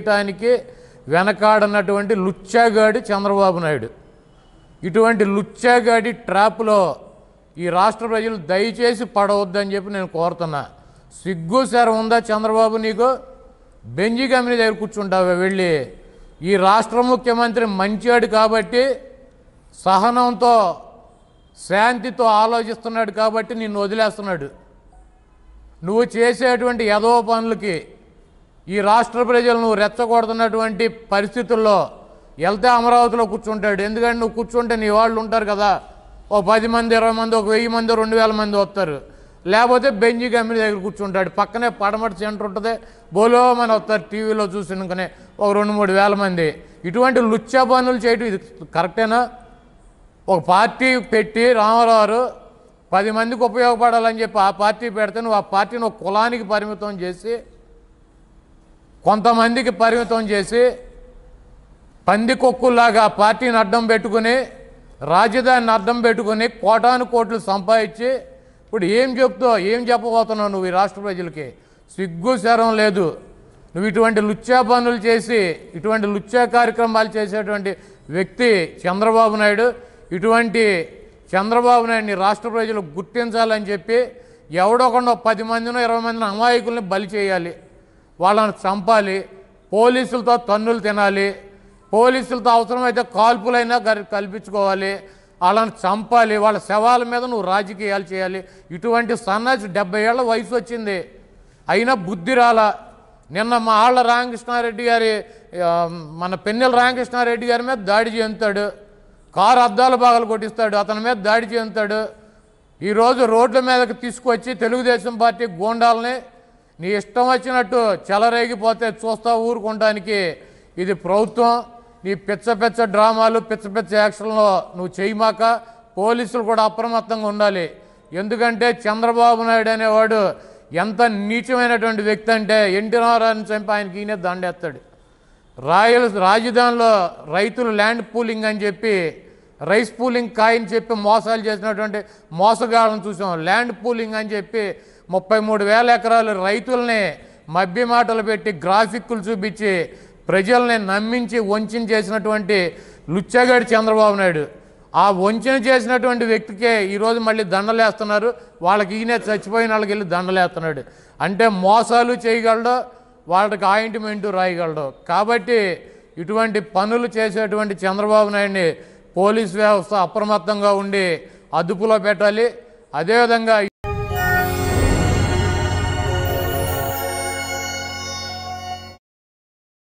చేయటానికి వెనకాడనటువంటి లుచ్చాగాడి చంద్రబాబు నాయుడు ఇటువంటి లుచ్చాగాడి ట్రాప్లో ఈ రాష్ట్ర ప్రజలు దయచేసి పడవద్దని చెప్పి నేను కోరుతున్నా సిగ్గు సార్ ఉందా చంద్రబాబు నీకు బెంజి కంపెనీ దగ్గర కూర్చుంటావా వెళ్ళి ఈ రాష్ట్ర ముఖ్యమంత్రి మంచివాడు కాబట్టి సహనంతో శాంతితో ఆలోచిస్తున్నాడు కాబట్టి నిన్ను వదిలేస్తున్నాడు నువ్వు చేసేటువంటి యదో పనులకి ఈ రాష్ట్ర ప్రజలు నువ్వు రెచ్చగొడుతున్నటువంటి పరిస్థితుల్లో వెళ్తే అమరావతిలో కూర్చుంటాడు ఎందుకంటే నువ్వు కూర్చుంటే నీ వాళ్ళు ఉంటారు కదా ఓ పది మంది ఇరవై మంది ఒక వెయ్యి మంది రెండు వేల మంది వస్తారు లేకపోతే బెంజి కంపెనీ దగ్గర కూర్చుంటాడు పక్కనే పడమటి సెంటర్ ఉంటుంది బోలో మన వస్తారు టీవీలో చూసినాకనే ఒక రెండు మూడు వేల మంది ఇటువంటి లుచ్చా పనులు చేయటం ఇది కరెక్టేనా ఒక పార్టీ పెట్టి రామారావు గారు పది మందికి ఉపయోగపడాలని చెప్పి ఆ పార్టీ పెడితే నువ్వు ఆ పార్టీని ఒక కులానికి పరిమితం చేసి కొంతమందికి పరిమితం చేసి పందికొక్కులాగా ఆ పార్టీని అడ్డం పెట్టుకుని రాజధానిని అడ్డం పెట్టుకుని కోటాను కోట్లు సంపాదించి ఇప్పుడు ఏం చెప్తావు ఏం చెప్పబోతున్నావు నువ్వు ఈ రాష్ట్ర ప్రజలకి సిగ్గు శరం లేదు నువ్వు ఇటువంటి లుచ్చా పనులు చేసి ఇటువంటి లుచ్చా కార్యక్రమాలు చేసేటువంటి వ్యక్తి చంద్రబాబు నాయుడు ఇటువంటి చంద్రబాబు నాయుడిని రాష్ట్ర ప్రజలు గుర్తించాలని చెప్పి ఎవడొకడో పది మందినో ఇరవై మందిని అమాయకుల్ని బలి చేయాలి వాళ్ళని చంపాలి పోలీసులతో తన్నులు తినాలి పోలీసులతో అవసరమైతే కాల్పులైనా గరి- కల్పించుకోవాలి వాళ్ళని చంపాలి వాళ్ళ శవాల మీద నువ్వు రాజకీయాలు చేయాలి ఇటువంటి సన్నాసి డెబ్బై ఏళ్ళ వయసు వచ్చింది అయినా బుద్ధి రాలా నిన్న మా ఆళ్ళ రామకృష్ణారెడ్డి గారి ఆ, మన పెన్నెల రామకృష్ణారెడ్డి గారి మీద దాడి చేస్తాడు కారు అద్దాలు బాగలు కొట్టిస్తాడు అతని మీద దాడి చేస్తాడు ఈరోజు రోడ్ల మీదకి తీసుకొచ్చి తెలుగుదేశం పార్టీ గూండాలని నీ ఇష్టం వచ్చినట్టు చెలరేగిపోతే చూస్తా ఊరుకోవడానికి ఇది ప్రభుత్వం నీ పిచ్చ పిచ్చ డ్రామాలు పిచ్చ పిచ్చ యాక్షన్లో నువ్వు చేయమాక పోలీసులు కూడా అప్రమత్తంగా ఉండాలి ఎందుకంటే చంద్రబాబు నాయుడు అనేవాడు ఎంత నీచమైనటువంటి వ్యక్తి అంటే ఎన్టీ రామారావుని చంపి ఆయనకి ఈయనే దండేస్తాడు రాయల రాజధానిలో రైతులు ల్యాండ్ పూలింగ్ అని చెప్పి రైస్ పూలింగ్ కాయని చెప్పి మోసాలు చేసినటువంటి మోసగాళ్ళని చూసాం ల్యాండ్ పూలింగ్ అని చెప్పి ముప్పై మూడు వేల ఎకరాలు రైతుల్ని మభ్య మాటలు పెట్టి గ్రాఫిక్లు చూపించి ప్రజల్ని నమ్మించి వంచిన చేసినటువంటి లుచ్చగాడి చంద్రబాబు నాయుడు ఆ వంచన చేసినటువంటి వ్యక్తికే ఈరోజు మళ్ళీ దండలేస్తున్నారు వాళ్ళకి ఈయనే చచ్చిపోయిన వాళ్ళకి వెళ్ళి దండలేస్తున్నాడు అంటే మోసాలు చేయగలడు వాళ్ళకి ఆయింట్మెంటు రాయగలడు కాబట్టి ఇటువంటి పనులు చేసేటువంటి చంద్రబాబు నాయుడిని పోలీస్ వ్యవస్థ అప్రమత్తంగా ఉండి అదుపులో పెట్టాలి అదేవిధంగా